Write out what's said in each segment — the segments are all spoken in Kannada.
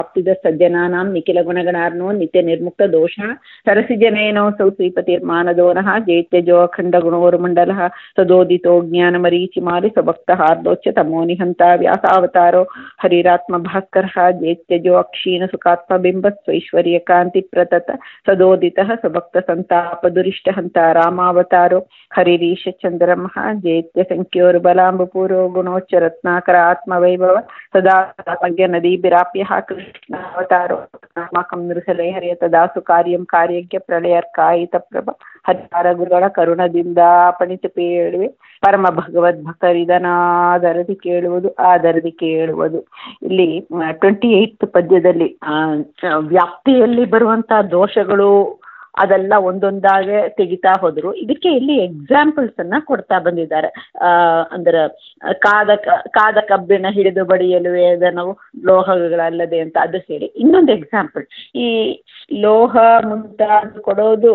ಪ್ರಾಪ್ತಿದ ಸಜ್ಜನಾನಾಂ ನಿಖಿಲ ಗುಣಗಣಾರ್ನೋ ನಿತ್ಯ ನಿರ್ಮುಕ್ತ ದೋಷ ಸರಸಿಜನಯನೋऽಸौ ಶ್ರೀಪತಿರ್ಮಾನದೋನಃ ಜೇತ್ಯಜೋ ಅಖಂಡ ಗುಣೋರ್ಮಂಡಲಃ ಸದೋದಿತೋ ಜ್ಞಾನಮರೀಚಿಮಾಲಿ ಸ್ವಭಕ್ತಹಾರ್ದೋಚ್ಯ ತಮೋ ನಿಹಂತ ವ್ಯಾಸಾವತಾರೋ ಹರಿರಾತ್ಮ ಭಾಸ್ಕರಃ ಜೇತ್ಯಜೋ ಅಕ್ಷೀಣ ಸುಖಾತ್ಮಬಿಂಬ ಸ್ವೈಶ್ವರ್ಯ ಕಾಂತಿ ಪ್ರತತ ಸದೋದಿತಃ ಸ್ವಭಕ್ತ ಸಂತಾಪ ದುರಿಷ್ಟಹಂತ ರಾಮಾವತಾರೋ ಹರಿರೀಶ ಚಂದ್ರಮಃ ಜೇತ್ಯ ಸಂಖ್ಯೋರ್ಬಲಾಂಬಪೂರೋ ಗುಣೋಚ್ಚ ರತ್ನಾಕರ ಆತ್ಮವೈಭವ ಸದಾ ಭಾಗ್ಯ ನದೀಭಿರಾಪ್ಯಃ ಕೃಷ್ಣಾವತಾರೋ अस्माकं नृसले हरियत दासु कार्यं ಕಾರ್ಯಜ್ಞ ಪ್ರಳಯರ್ಕಾಯಿತ ಪ್ರಭ ಹರಿಹರ ಗುರುಗಳ ಕರುಣದಿಂದ ಪಣಿತು ಪೇಳುವೆ ಪರಮ ಭಗವದ್ ಭಕ್ತರಿದನಾದರದಿ ಕೇಳುವುದು ಆದರದಿ ಕೇಳುವುದು ಇಲ್ಲಿ ಟ್ವೆಂಟಿ ಏಯ್ತ್ ಪದ್ಯದಲ್ಲಿ ವ್ಯಾಪ್ತಿಯಲ್ಲಿ ಬರುವಂಥ ದೋಷಗಳು ಅದೆಲ್ಲ ಒಂದೊಂದಾಗೆ ತೆಗಿತಾ ಹೋದ್ರು ಇದಕ್ಕೆ ಇಲ್ಲಿ ಎಕ್ಸಾಂಪಲ್ಸ್ ಅನ್ನ ಕೊಡ್ತಾ ಬಂದಿದ್ದಾರೆ ಅಂದ್ರೆ ಕಾದ ಕಾದ ಕಬ್ಬಿಣ ಹಿಡಿದು ಬಡಿಯಲು ವೇದನವು ಲೋಹಗಳಲ್ಲದೆ ಅಂತ ಅದು ಹೇಳಿ ಇನ್ನೊಂದು ಎಕ್ಸಾಂಪಲ್ ಈ ಲೋಹ ಮುಂತಾದ ಕೊಡೋದು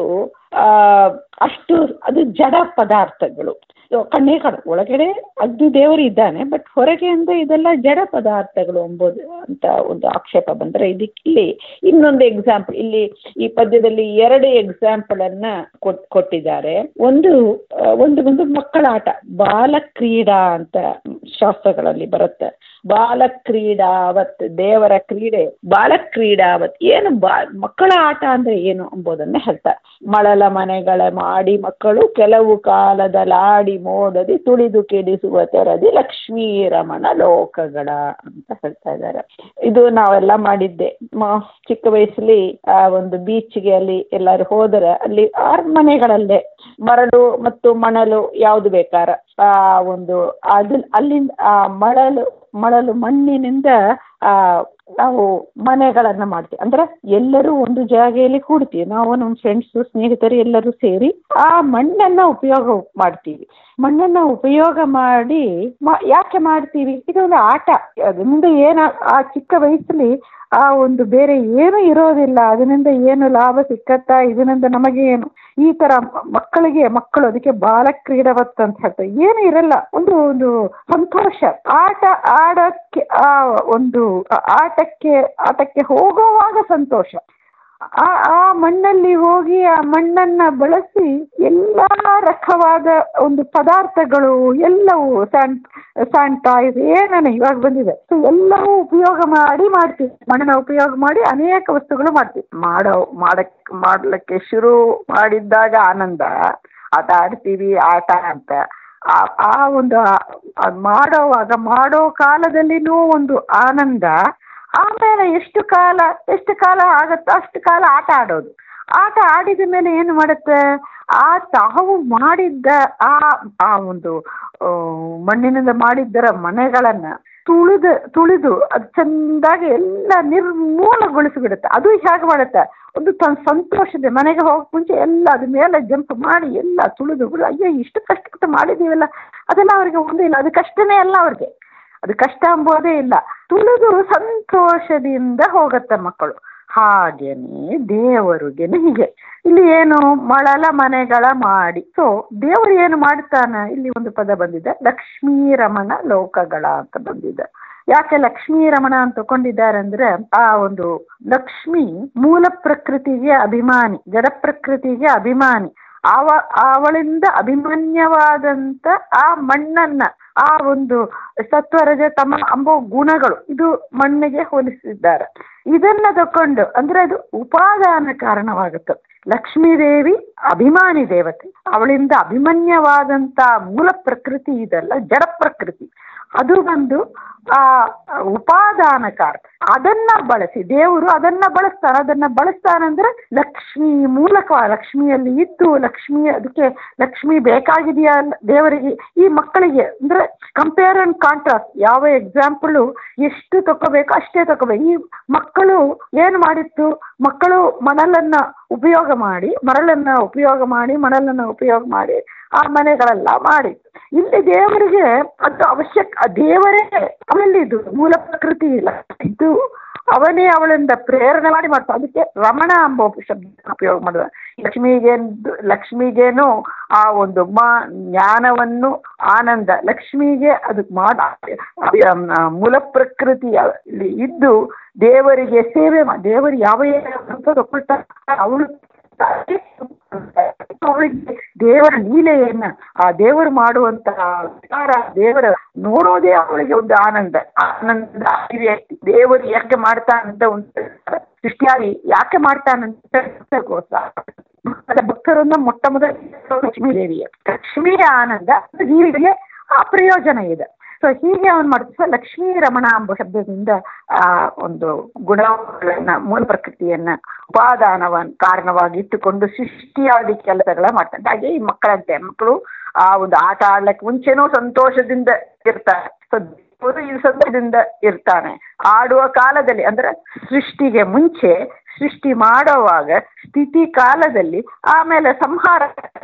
ಅಷ್ಟು ಅದು ಜಡ ಪದಾರ್ಥಗಳು ಕಣ್ಣೇ ಕಾಣ ಒಳಗಡೆ ಅದು ದೇವರು ಇದ್ದಾನೆ ಬಟ್ ಹೊರಗೆ ಅಂದ್ರೆ ಇದೆಲ್ಲ ಜಡ ಪದಾರ್ಥಗಳು ಎಂಬುದು ಅಂತ ಒಂದು ಆಕ್ಷೇಪ ಬಂದರೆ ಇದಕ್ಕೆ ಇಲ್ಲಿ ಇನ್ನೊಂದು ಎಕ್ಸಾಂಪಲ್ ಇಲ್ಲಿ ಈ ಪದ್ಯದಲ್ಲಿ ಎರಡು ಎಕ್ಸಾಂಪಲ್ ಅನ್ನ ಕೊಟ್ಟಿದ್ದಾರೆ ಒಂದು ಒಂದು ಒಂದು ಮಕ್ಕಳ ಆಟ ಬಾಲ ಕ್ರೀಡಾ ಅಂತ ಶಾಸ್ತ್ರಗಳಲ್ಲಿ ಬರುತ್ತೆ ಬಾಲ ಕ್ರೀಡಾವತ್ ದೇವರ ಕ್ರೀಡೆ ಬಾಲ ಕ್ರೀಡಾವತ್ ಏನು ಬಾ ಮಕ್ಕಳ ಆಟ ಅಂದ್ರೆ ಏನು ಎಂಬುದನ್ನೇ ಹೇಳ್ತಾರೆ ಮಳಲ ಮನೆಗಳ ಮಾಡಿ ಮಕ್ಕಳು ಕೆಲವು ಕಾಲದಲಾಡಿ ಮೋದದಿ ತುಳಿದು ಕೆಡಿಸುವ ತೆರದಿ ಲಕ್ಷ್ಮೀ ರಮಣ ಲೋಕಗಳ ಅಂತ ಹೇಳ್ತಾ ಇದ್ದಾರೆ ಇದು ನಾವೆಲ್ಲ ಮಾಡಿದ್ದೆ ಚಿಕ್ಕ ವಯಸ್ಸಲ್ಲಿ ಆ ಒಂದು ಬೀಚ್ಗೆ ಅಲ್ಲಿ ಎಲ್ಲರೂ ಹೋದರೆ ಅಲ್ಲಿ ಮನೆಗಳಲ್ಲೇ ಮರಳು ಮತ್ತು ಮಣಲು ಯಾವುದು ಬೇಕಾರ ಆ ಒಂದು ಅದು ಅಲ್ಲಿಂದ ಆ ಮಳಲು ಮಳಲು ಮಣ್ಣಿನಿಂದ ಆ ನಾವು ಮನೆಗಳನ್ನ ಮಾಡ್ತೀವಿ ಅಂದ್ರೆ ಎಲ್ಲರೂ ಒಂದು ಜಾಗೆಯಲ್ಲಿ ಕೂಡ್ತೀವಿ ನಾವು ನಮ್ಮ ಫ್ರೆಂಡ್ಸು ಸ್ನೇಹಿತರು ಎಲ್ಲರೂ ಸೇರಿ ಆ ಮಣ್ಣನ್ನ ಉಪಯೋಗ ಮಾಡ್ತೀವಿ ಮಣ್ಣನ್ನ ಉಪಯೋಗ ಮಾಡಿ ಯಾಕೆ ಮಾಡ್ತೀವಿ ಇದೊಂದು ಆಟ ಅದರಿಂದ ಏನ ಆ ಚಿಕ್ಕ ವಯಸ್ಸಲ್ಲಿ ಆ ಒಂದು ಬೇರೆ ಏನು ಇರೋದಿಲ್ಲ ಅದರಿಂದ ಏನು ಲಾಭ ಸಿಕ್ಕತ್ತಾ ಇದರಿಂದ ನಮಗೆ ಏನು ಈ ತರ ಮಕ್ಕಳಿಗೆ ಮಕ್ಕಳು ಅದಕ್ಕೆ ಬಾಲ ಕ್ರೀಡವತ್ ಅಂತ ಹೇಳ್ತಾರೆ ಏನು ಇರಲ್ಲ ಒಂದು ಒಂದು ಸಂತೋಷ ಆಟ ಆಡಕ್ಕೆ ಆ ಒಂದು ಆಟಕ್ಕೆ ಆಟಕ್ಕೆ ಹೋಗುವಾಗ ಸಂತೋಷ ಆ ಆ ಮಣ್ಣಲ್ಲಿ ಹೋಗಿ ಆ ಮಣ್ಣನ್ನ ಬಳಸಿ ಎಲ್ಲ ರಕವಾದ ಒಂದು ಪದಾರ್ಥಗಳು ಎಲ್ಲವೂ ಸ್ಯಾನ್ ಸ್ಯಾನಿಟೈಸ್ ಏನೇನು ಇವಾಗ ಬಂದಿದೆ ಸೊ ಎಲ್ಲವೂ ಉಪಯೋಗ ಮಾಡಿ ಮಾಡ್ತೀವಿ ಮಣ್ಣನ್ನ ಉಪಯೋಗ ಮಾಡಿ ಅನೇಕ ವಸ್ತುಗಳು ಮಾಡ್ತೀವಿ ಮಾಡೋ ಮಾಡಕ್ಕೆ ಮಾಡ್ಲಿಕ್ಕೆ ಶುರು ಮಾಡಿದ್ದಾಗ ಆನಂದ ಆಟ ಆಡ್ತೀವಿ ಆಟ ಅಂತ ಆ ಆ ಒಂದು ಮಾಡೋವಾಗ ಮಾಡೋ ಕಾಲದಲ್ಲಿನೂ ಒಂದು ಆನಂದ ಆಮೇಲೆ ಎಷ್ಟು ಕಾಲ ಎಷ್ಟು ಕಾಲ ಆಗುತ್ತೋ ಅಷ್ಟು ಕಾಲ ಆಟ ಆಡೋದು ಆಟ ಆಡಿದ ಮೇಲೆ ಏನು ಮಾಡುತ್ತೆ ಆ ತಾವು ಮಾಡಿದ್ದ ಆ ಆ ಒಂದು ಮಣ್ಣಿನಿಂದ ಮಾಡಿದ್ದರ ಮನೆಗಳನ್ನ ತುಳಿದು ತುಳಿದು ಅದು ಚೆಂದಾಗಿ ಎಲ್ಲ ನಿರ್ಮೂಲಗೊಳಿಸಿಬಿಡುತ್ತೆ ಅದು ಹೇಗೆ ಮಾಡುತ್ತೆ ಒಂದು ಸಂತೋಷದ ಮನೆಗೆ ಹೋಗಕ್ಕೆ ಮುಂಚೆ ಎಲ್ಲ ಅದ್ರ ಮೇಲೆ ಜಂಪ್ ಮಾಡಿ ಎಲ್ಲ ತುಳಿದು ಅಯ್ಯೋ ಇಷ್ಟು ಕಷ್ಟಪಟ್ಟು ಮಾಡಿದ್ದೀವಲ್ಲ ಅದೆಲ್ಲ ಅವ್ರಿಗೆ ಒಂದಿಲ್ಲ ಅದು ಕಷ್ಟನೇ ಅಲ್ಲ ಅವ್ರಿಗೆ ಅದು ಕಷ್ಟ ಎಂಬುದೇ ಇಲ್ಲ ತುಳಿದು ಸಂತೋಷದಿಂದ ಹೋಗುತ್ತೆ ಮಕ್ಕಳು ಹಾಗೇನೆ ದೇವರಿಗೆನೆ ಹೀಗೆ ಇಲ್ಲಿ ಏನು ಮಳಲ ಮನೆಗಳ ಮಾಡಿ ಸೊ ದೇವರು ಏನು ಮಾಡ್ತಾನೆ ಇಲ್ಲಿ ಒಂದು ಪದ ಬಂದಿದೆ ಲಕ್ಷ್ಮೀ ರಮಣ ಲೋಕಗಳ ಅಂತ ಬಂದಿದೆ ಯಾಕೆ ಲಕ್ಷ್ಮೀ ರಮಣ ಅಂತ ತಗೊಂಡಿದ್ದಾರೆ ಅಂದ್ರೆ ಆ ಒಂದು ಲಕ್ಷ್ಮಿ ಮೂಲ ಪ್ರಕೃತಿಗೆ ಅಭಿಮಾನಿ ಜಡ ಪ್ರಕೃತಿಗೆ ಅಭಿಮಾನಿ ಅವ ಅವಳಿಂದ ಅಭಿಮನ್ಯವಾದಂತ ಆ ಮಣ್ಣನ್ನ ಆ ಒಂದು ಸತ್ವರಜ ತಮ ಅಂಬೋ ಗುಣಗಳು ಇದು ಮಣ್ಣಿಗೆ ಹೋಲಿಸಿದ್ದಾರೆ ಇದನ್ನ ತಕೊಂಡು ಅಂದ್ರೆ ಅದು ಉಪಾದಾನ ಕಾರಣವಾಗುತ್ತೆ ಲಕ್ಷ್ಮೀದೇವಿ ಅಭಿಮಾನಿ ದೇವತೆ ಅವಳಿಂದ ಅಭಿಮನ್ಯವಾದಂತ ಮೂಲ ಪ್ರಕೃತಿ ಇದಲ್ಲ ಜಡ ಪ್ರಕೃತಿ ಅದು ಬಂದು ಆ ಉಪಾದಾನ ಕಾರಣ ಅದನ್ನ ಬಳಸಿ ದೇವರು ಅದನ್ನ ಬಳಸ್ತಾನೆ ಅದನ್ನ ಬಳಸ್ತಾನಂದ್ರೆ ಲಕ್ಷ್ಮಿ ಮೂಲಕ ಲಕ್ಷ್ಮಿಯಲ್ಲಿ ಇದ್ದು ಲಕ್ಷ್ಮಿ ಅದಕ್ಕೆ ಲಕ್ಷ್ಮಿ ಬೇಕಾಗಿದೆಯಾ ದೇವರಿಗೆ ಈ ಮಕ್ಕಳಿಗೆ ಅಂದ್ರೆ ಕಂಪೇರ್ ಅಂಡ್ ಕಾಂಟ್ರಾಸ್ಟ್ ಯಾವ ಎಕ್ಸಾಂಪಲು ಎಷ್ಟು ತಗೋಬೇಕು ಅಷ್ಟೇ ತಗೋಬೇಕು ಈ ಮಕ್ಕಳು ಏನು ಮಾಡಿತ್ತು ಮಕ್ಕಳು ಮಣಲನ್ನ ಉಪಯೋಗ ಮಾಡಿ ಮರಳನ್ನ ಉಪಯೋಗ ಮಾಡಿ ಮಣಲನ್ನ ಉಪಯೋಗ ಮಾಡಿ ಆ ಮನೆಗಳೆಲ್ಲ ಮಾಡಿ ಇಲ್ಲಿ ದೇವರಿಗೆ ಅದು ಅವಶ್ಯಕ ದೇವರೇ ಆಮೇಲೆ ಇದು ಮೂಲ ಪ್ರಕೃತಿ ಇಲ್ಲ ಇದು ಅವನೇ ಅವಳಿಂದ ಪ್ರೇರಣೆ ಮಾಡಿ ಮಾಡ್ತಾನೆ ಅದಕ್ಕೆ ರಮಣ ಎಂಬ ಶಬ್ದ ಉಪಯೋಗ ಮಾಡಿದ ಲಕ್ಷ್ಮಿಗೆ ಲಕ್ಷ್ಮಿಗೇನು ಆ ಒಂದು ಮಾ ಜ್ಞಾನವನ್ನು ಆನಂದ ಲಕ್ಷ್ಮಿಗೆ ಅದಕ್ಕೆ ಮಾಡ ಮೂಲ ಪ್ರಕೃತಿಯಲ್ಲಿ ಇದ್ದು ದೇವರಿಗೆ ಸೇವೆ ಮಾ ದೇವರು ಯಾವ ತಗೊಳ್ತಾರೆ ಅವಳು ಅವಳಿಗೆ ದೇವರ ಲೀಲೆಯನ್ನ ಆ ದೇವರು ಮಾಡುವಂತಹ ವಿಚಾರ ದೇವರ ನೋಡೋದೇ ಅವಳಿಗೆ ಒಂದು ಆನಂದ ಆನಂದ ಅಭಿವ್ಯಕ್ತಿ ದೇವರು ಯಾಕೆ ಮಾಡ್ತಾನಂತ ಒಂದು ಸೃಷ್ಟಿಯಾಗಿ ಯಾಕೆ ಮಾಡ್ತಾನಂತ ಭಕ್ತರನ್ನ ಮೊಟ್ಟ ಮೊದಲ ಲಕ್ಷ್ಮೀ ದೇವಿಯ ಲಕ್ಷ್ಮಿಯ ಆನಂದ ಜೀವಿಗೆ ಆ ಪ್ರಯೋಜನ ಇದೆ ಸೊ ಹೀಗೆ ಅವನು ಮಾಡ್ತಾ ಲಕ್ಷ್ಮೀ ರಮಣ ಎಂಬ ಶಬ್ದದಿಂದ ಆ ಒಂದು ಗುಣಗಳನ್ನ ಮೂಲ ಪ್ರಕೃತಿಯನ್ನ ಉಪಾದಾನವನ್ ಕಾರಣವಾಗಿ ಇಟ್ಟುಕೊಂಡು ಸೃಷ್ಟಿಯಾದಿ ಕೆಲಸಗಳ ಮಾಡ್ತಾನೆ ಹಾಗೆ ಈ ಮಕ್ಕಳಂತೆ ಮಕ್ಕಳು ಆ ಒಂದು ಆಟ ಆಡ್ಲಿಕ್ಕೆ ಮುಂಚೆನೂ ಸಂತೋಷದಿಂದ ಇರ್ತಾರೆ ಸೊ ದೇವರು ಈ ಸಂತೋಷದಿಂದ ಇರ್ತಾನೆ ಆಡುವ ಕಾಲದಲ್ಲಿ ಅಂದ್ರೆ ಸೃಷ್ಟಿಗೆ ಮುಂಚೆ ಸೃಷ್ಟಿ ಮಾಡುವಾಗ ಸ್ಥಿತಿ ಕಾಲದಲ್ಲಿ ಆಮೇಲೆ ಸಂಹಾರ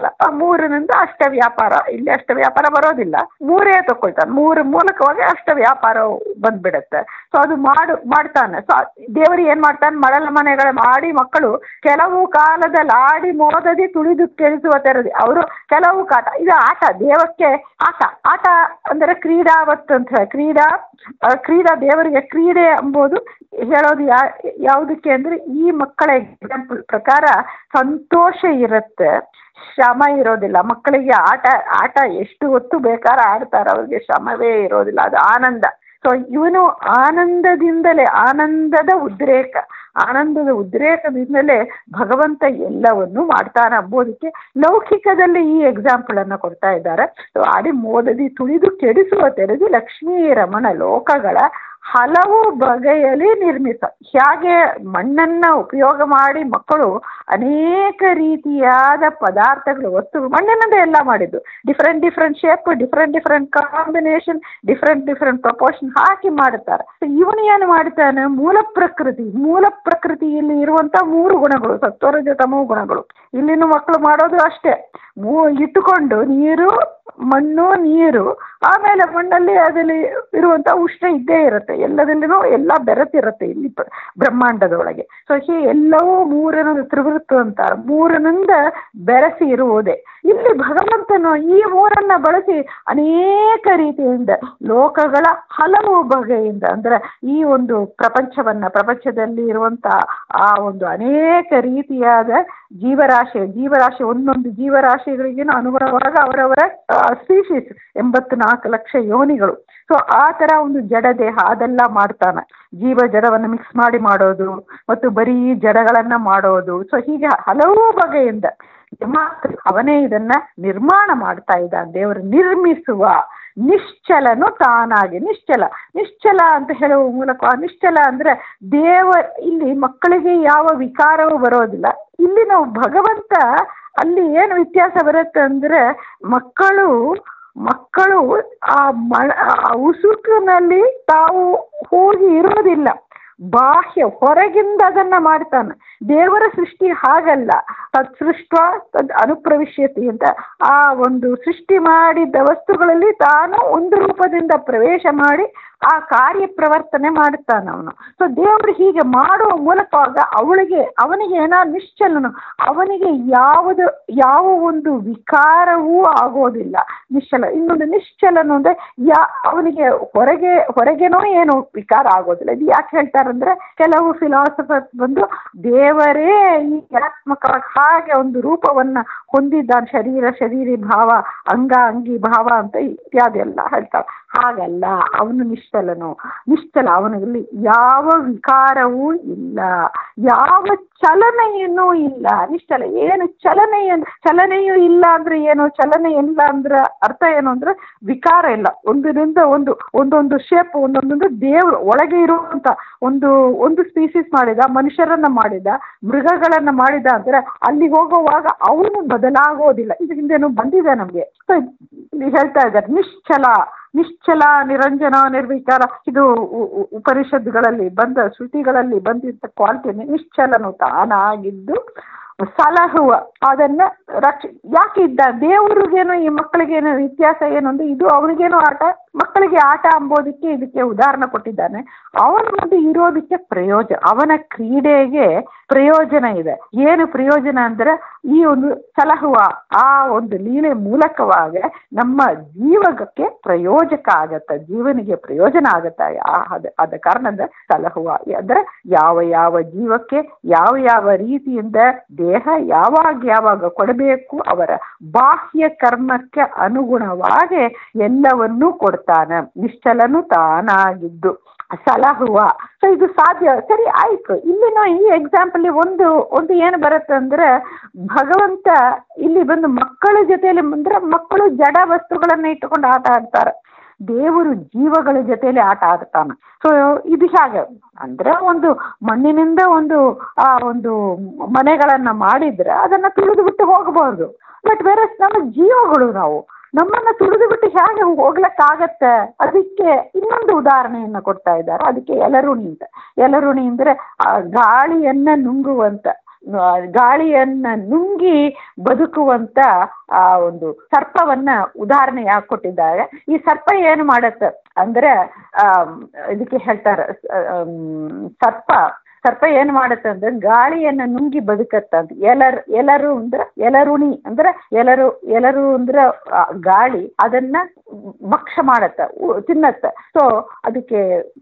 ಮೂರನಿಂದ ಅಷ್ಟ ವ್ಯಾಪಾರ ಇಲ್ಲಿ ಅಷ್ಟ ವ್ಯಾಪಾರ ಬರೋದಿಲ್ಲ ಮೂರೇ ತಗೊಳ್ತಾನೆ ಮೂರು ಮೂಲಕವಾಗಿ ಅಷ್ಟ ವ್ಯಾಪಾರ ಬಂದ್ಬಿಡತ್ತೆ ಸೊ ಅದು ಮಾಡು ಮಾಡ್ತಾನೆ ಸೊ ದೇವರು ಏನ್ ಮಾಡ್ತಾನೆ ಮಳಲ ಮನೆಗಳ ಮಾಡಿ ಮಕ್ಕಳು ಕೆಲವು ಕಾಲದಲ್ಲಿ ಆಡಿ ಮೋದದಿ ತುಳಿದು ಕೇಳಿಸುವ ತೆರದಿ ಅವರು ಕೆಲವು ಕಾಟ ಇದು ಆಟ ದೇವಕ್ಕೆ ಆಟ ಆಟ ಅಂದರೆ ಕ್ರೀಡಾವತ್ತು ಅಂತ ಹೇಳಿ ಕ್ರೀಡಾ ಕ್ರೀಡಾ ದೇವರಿಗೆ ಕ್ರೀಡೆ ಎಂಬುದು ಹೇಳೋದು ಯಾ ಯಾವುದಕ್ಕೆ ಅಂದರೆ ಈ ಮಕ್ಕಳ ಎಕ್ಸಾಂಪಲ್ ಪ್ರಕಾರ ಸಂತೋಷ ಇರುತ್ತೆ ಶ್ರಮ ಇರೋದಿಲ್ಲ ಮಕ್ಕಳಿಗೆ ಆಟ ಆಟ ಎಷ್ಟು ಹೊತ್ತು ಬೇಕಾದ್ರೆ ಆಡ್ತಾರೆ ಅವ್ರಿಗೆ ಶ್ರಮವೇ ಇರೋದಿಲ್ಲ ಅದು ಆನಂದ ಸೊ ಇವನು ಆನಂದದಿಂದಲೇ ಆನಂದದ ಉದ್ರೇಕ ಆನಂದದ ಉದ್ರೇಕದಿಂದಲೇ ಭಗವಂತ ಎಲ್ಲವನ್ನು ಮಾಡ್ತಾನೆ ಅಂಬೋದಕ್ಕೆ ಲೌಕಿಕದಲ್ಲಿ ಈ ಎಕ್ಸಾಂಪಲ್ ಅನ್ನು ಕೊಡ್ತಾ ಇದ್ದಾರೆ ಸೊ ಆಡಿ ಮೋದದಿ ತುಳಿದು ಕೆಡಿಸುವ ತೆರೆದು ಲಕ್ಷ್ಮೀ ರಮಣ ಲೋಕಗಳ ಹಲವು ಬಗೆಯಲ್ಲಿ ನಿರ್ಮಿತ ಹೇಗೆ ಮಣ್ಣನ್ನ ಉಪಯೋಗ ಮಾಡಿ ಮಕ್ಕಳು ಅನೇಕ ರೀತಿಯಾದ ಪದಾರ್ಥಗಳು ವಸ್ತುಗಳು ಮಣ್ಣಿನದೇ ಎಲ್ಲ ಮಾಡಿದ್ದು different different shape different different combination different different proportion ಹಾಕಿ ಮಾಡುತ್ತಾರೆ ಇವನು ಏನು ಮಾಡ್ತಾನೆ ಮೂಲ ಪ್ರಕೃತಿ ಮೂಲ ಪ್ರಕೃತಿಯಲ್ಲಿ ಇರುವಂತ ಮೂರು ಗುಣಗಳು ಸತ್ವರಜ ತಮೋ ಗುಣಗಳು ಇಲ್ಲಿನ ಮಕ್ಕಳು ಮಾಡೋದು ಅಷ್ಟೇ ಮೂ ಇಟ್ಟುಕೊಂಡು ನೀರು ಮಣ್ಣು ನೀರು ಆಮೇಲೆ ಮಣ್ಣಲ್ಲಿ ಅದರಲ್ಲಿ ಇರುವಂತ ಉಷ್ಣ ಇದ್ದೇ ಇರುತ್ತೆ ಎಲ್ಲದಲ್ಲಿನೂ ಎಲ್ಲ ಬೆರೆತಿರುತ್ತೆ ಇಲ್ಲಿ ಬ್ರಹ್ಮಾಂಡದೊಳಗೆ ಸೊ ಹೀ ಎಲ್ಲವೂ ಮೂರನ ತ್ರಿವೃತ್ತು ಅಂತಾರೆ ಮೂರನಿಂದ ಬೆರೆಸಿ ಇರುವುದೇ ಇಲ್ಲಿ ಭಗವಂತನು ಈ ಮೂರನ್ನ ಬಳಸಿ ಅನೇಕ ರೀತಿಯಿಂದ ಲೋಕಗಳ ಹಲವು ಬಗೆಯಿಂದ ಅಂದ್ರೆ ಈ ಒಂದು ಪ್ರಪಂಚವನ್ನ ಪ್ರಪಂಚದಲ್ಲಿ ಇರುವಂತ ಆ ಒಂದು ಅನೇಕ ರೀತಿಯಾದ ಜೀವರಾಶಿ ಜೀವರಾಶಿ ಒಂದೊಂದು ಜೀವರಾಶಿಗಳಿಗೇನು ಅನುಗುಣವಾಗ ಅವರವರ ಸ್ಪೀಶೀಸ್ ಎಂಬತ್ತು ನಾಲ್ಕು ಲಕ್ಷ ಯೋನಿಗಳು ಸೊ ಆ ತರ ಒಂದು ಜಡ ದೇಹ ಅದೆಲ್ಲ ಮಾಡ್ತಾನೆ ಜೀವ ಜಡವನ್ನು ಮಿಕ್ಸ್ ಮಾಡಿ ಮಾಡೋದು ಮತ್ತು ಬರೀ ಜಡಗಳನ್ನ ಮಾಡೋದು ಸೊ ಹೀಗೆ ಹಲವು ಬಗೆಯಿಂದ ಅವನೇ ಇದನ್ನ ನಿರ್ಮಾಣ ಮಾಡ್ತಾ ಇದ್ದಾನೆ ದೇವರು ನಿರ್ಮಿಸುವ ನಿಶ್ಚಲನು ತಾನಾಗಿ ನಿಶ್ಚಲ ನಿಶ್ಚಲ ಅಂತ ಹೇಳುವ ಮೂಲಕ ನಿಶ್ಚಲ ಅಂದ್ರೆ ದೇವ ಇಲ್ಲಿ ಮಕ್ಕಳಿಗೆ ಯಾವ ವಿಕಾರವೂ ಬರೋದಿಲ್ಲ ಇಲ್ಲಿ ನಾವು ಭಗವಂತ ಅಲ್ಲಿ ಏನು ವ್ಯತ್ಯಾಸ ಬರುತ್ತೆ ಅಂದ್ರೆ ಮಕ್ಕಳು ಮಕ್ಕಳು ಆ ಮಳ ಉಸುಕಿನಲ್ಲಿ ತಾವು ಹೋಗಿ ಇರೋದಿಲ್ಲ ಬಾಹ್ಯ ಹೊರಗಿಂದ ಅದನ್ನ ಮಾಡ್ತಾನೆ ದೇವರ ಸೃಷ್ಟಿ ಹಾಗಲ್ಲ ತತ್ ಸೃಷ್ಟ ತದ್ ಅನುಪ್ರವಿಶ್ಯತಿ ಅಂತ ಆ ಒಂದು ಸೃಷ್ಟಿ ಮಾಡಿದ್ದ ವಸ್ತುಗಳಲ್ಲಿ ತಾನು ಒಂದು ರೂಪದಿಂದ ಪ್ರವೇಶ ಮಾಡಿ ಆ ಕಾರ್ಯ ಪ್ರವರ್ತನೆ ಮಾಡುತ್ತಾನೆ ಅವನು ಸೊ ದೇವರು ಹೀಗೆ ಮಾಡುವ ಮೂಲಕವಾಗ ಅವಳಿಗೆ ಅವನಿಗೆ ಏನೋ ನಿಶ್ಚಲನು ಅವನಿಗೆ ಯಾವುದು ಯಾವ ಒಂದು ವಿಕಾರವೂ ಆಗೋದಿಲ್ಲ ನಿಶ್ಚಲ ಇನ್ನೊಂದು ನಿಶ್ಚಲನು ಅಂದ್ರೆ ಯಾ ಅವನಿಗೆ ಹೊರಗೆ ಹೊರಗೇನೋ ಏನು ವಿಕಾರ ಆಗೋದಿಲ್ಲ ಇದು ಯಾಕೆ ಹೇಳ್ತಾರಂದ್ರೆ ಕೆಲವು ಫಿಲಾಸಫರ್ಸ್ ಬಂದು ದೇವರೇ ಈ ಕ್ರಿಯಾತ್ಮಕವಾಗಿ ಹಾಗೆ ಒಂದು ರೂಪವನ್ನ ಹೊಂದಿದ್ದಾನೆ ಶರೀರ ಶರೀರಿ ಭಾವ ಅಂಗ ಅಂಗಿ ಭಾವ ಅಂತ ಇತ್ಯಾದಿ ಎಲ್ಲ ಹೇಳ್ತಾರೆ ಹಾಗಲ್ಲ ಅವನು ನಿಶ್ಚಲನು ನಿಶ್ಚಲ ಅವನಲ್ಲಿ ಯಾವ ವಿಕಾರವೂ ಇಲ್ಲ ಯಾವ ಚಲನೆಯೂ ಇಲ್ಲ ನಿಶ್ಚಲ ಏನು ಚಲನೆಯ ಚಲನೆಯೂ ಇಲ್ಲ ಅಂದ್ರೆ ಏನು ಚಲನೆ ಇಲ್ಲ ಅಂದ್ರೆ ಅರ್ಥ ಏನು ಅಂದ್ರೆ ವಿಕಾರ ಇಲ್ಲ ಒಂದರಿಂದ ಒಂದು ಒಂದೊಂದು ಶೇಪ್ ಒಂದೊಂದೊಂದು ದೇವರು ಒಳಗೆ ಇರುವಂತ ಒಂದು ಒಂದು ಸ್ಪೀಸೀಸ್ ಮಾಡಿದ ಮನುಷ್ಯರನ್ನ ಮಾಡಿದ ಮೃಗಗಳನ್ನ ಮಾಡಿದ ಅಂದ್ರೆ ಅಲ್ಲಿ ಹೋಗುವಾಗ ಅವನು ಬದಲಾಗೋದಿಲ್ಲ ಇದು ಹಿಂದೆನೂ ಬಂದಿದೆ ನಮಗೆ ಇಲ್ಲಿ ಹೇಳ್ತಾ ಇದ್ದಾರೆ ನಿಶ್ಚಲ ನಿಶ್ಚಲ ನಿರಂಜನ ನಿರ್ವಿಕಾರ ಇದು ಉಪನಿಷತ್ತುಗಳಲ್ಲಿ ಬಂದ ಶ್ರುತಿಗಳಲ್ಲಿ ಬಂದಿದ್ದ ಕ್ವಾಲಿಟಿ ನಿಶ್ಚಲನು ತಾನಾಗಿದ್ದು ಸಲಹುವ ಅದನ್ನ ರಕ್ಷ ಯಾಕೆ ಇದ್ದ ದೇವ್ರಿಗೇನು ಈ ಮಕ್ಕಳಿಗೇನು ವ್ಯತ್ಯಾಸ ಏನು ಅಂದ್ರೆ ಇದು ಅವನಿಗೇನು ಆಟ ಮಕ್ಕಳಿಗೆ ಆಟ ಅಂಬೋದಕ್ಕೆ ಇದಕ್ಕೆ ಉದಾಹರಣೆ ಕೊಟ್ಟಿದ್ದಾನೆ ಅವನ ಮುಂದೆ ಇರೋದಕ್ಕೆ ಪ್ರಯೋಜನ ಅವನ ಕ್ರೀಡೆಗೆ ಪ್ರಯೋಜನ ಇದೆ ಏನು ಪ್ರಯೋಜನ ಅಂದ್ರೆ ಈ ಒಂದು ಸಲಹುವ ಆ ಒಂದು ಲೀಲೆ ಮೂಲಕವಾಗಿ ನಮ್ಮ ಜೀವಕ್ಕೆ ಪ್ರಯೋಜಕ ಆಗತ್ತೆ ಜೀವನಿಗೆ ಪ್ರಯೋಜನ ಆಗತ್ತೆ ಅದ ಆದ ಕಾರಣದ ಸಲಹುವ ಅಂದ್ರೆ ಯಾವ ಯಾವ ಜೀವಕ್ಕೆ ಯಾವ ಯಾವ ರೀತಿಯಿಂದ ದೇಹ ಯಾವಾಗ ಯಾವಾಗ ಕೊಡಬೇಕು ಅವರ ಬಾಹ್ಯ ಕರ್ಮಕ್ಕೆ ಅನುಗುಣವಾಗಿ ಎಲ್ಲವನ್ನೂ ಕೊಡ್ತಾನೆ ನಿಶ್ಚಲನು ತಾನಾಗಿದ್ದು ಸಲಹುವ ಸೊ ಇದು ಸಾಧ್ಯ ಸರಿ ಆಯ್ತು ಇಲ್ಲಿನೂ ಈ ಎಕ್ಸಾಂಪಲ್ ಒಂದು ಒಂದು ಏನು ಬರುತ್ತೆ ಅಂದ್ರೆ ಭಗವಂತ ಇಲ್ಲಿ ಬಂದು ಮಕ್ಕಳ ಜೊತೆಯಲ್ಲಿ ಅಂದ್ರೆ ಮಕ್ಕಳು ಜಡ ವಸ್ತುಗಳನ್ನ ಇಟ್ಟುಕೊಂಡು ಆಟ ಆಡ್ತಾರೆ ದೇವರು ಜೀವಗಳ ಜೊತೆಯಲ್ಲಿ ಆಟ ಆಡ್ತಾನೆ ಸೊ ಇದು ಹೇಗೆ ಅಂದ್ರೆ ಒಂದು ಮಣ್ಣಿನಿಂದ ಒಂದು ಆ ಒಂದು ಮನೆಗಳನ್ನ ಮಾಡಿದ್ರೆ ಅದನ್ನ ತುಳಿದು ಬಿಟ್ಟು ಹೋಗಬಹುದು ಬಟ್ ಬೇರೆ ನಮ್ಮ ಜೀವಗಳು ನಾವು ನಮ್ಮನ್ನ ತುಳಿದು ಬಿಟ್ಟು ಹೇಗೆ ಹೋಗ್ಲಿಕ್ಕಾಗತ್ತೆ ಅದಕ್ಕೆ ಇನ್ನೊಂದು ಉದಾಹರಣೆಯನ್ನ ಕೊಡ್ತಾ ಇದ್ದಾರೆ ಅದಕ್ಕೆ ಎಲರುಣಿ ಅಂತ ಎಲರುಣಿ ಅಂದ್ರೆ ಆ ಗಾಳಿಯನ್ನ ನುಂಗುವಂತ ಗಾಳಿಯನ್ನ ನುಂಗಿ ಬದುಕುವಂತ ಆ ಒಂದು ಸರ್ಪವನ್ನ ಉದಾಹರಣೆ ಯಾಕೆ ಕೊಟ್ಟಿದ್ದಾರೆ ಈ ಸರ್ಪ ಏನು ಮಾಡತ್ತೆ ಅಂದ್ರೆ ಆ ಇದಕ್ಕೆ ಹೇಳ್ತಾರೆ ಸರ್ಪ ಸರ್ಪ ಏನ್ ಮಾಡುತ್ತೆ ಅಂದ್ರೆ ಗಾಳಿಯನ್ನ ನುಂಗಿ ಬದುಕತ್ತಂತ ಎಲರ್ ಎಲರು ಅಂದ್ರೆ ಎಲರುಣಿ ಅಂದ್ರೆ ಎಲರು ಎಲರು ಅಂದ್ರೆ ಗಾಳಿ ಅದನ್ನ ಭಕ್ಷ ಮಾಡತ್ತ ತಿನ್ನತ್ತ ಸೊ ಅದಕ್ಕೆ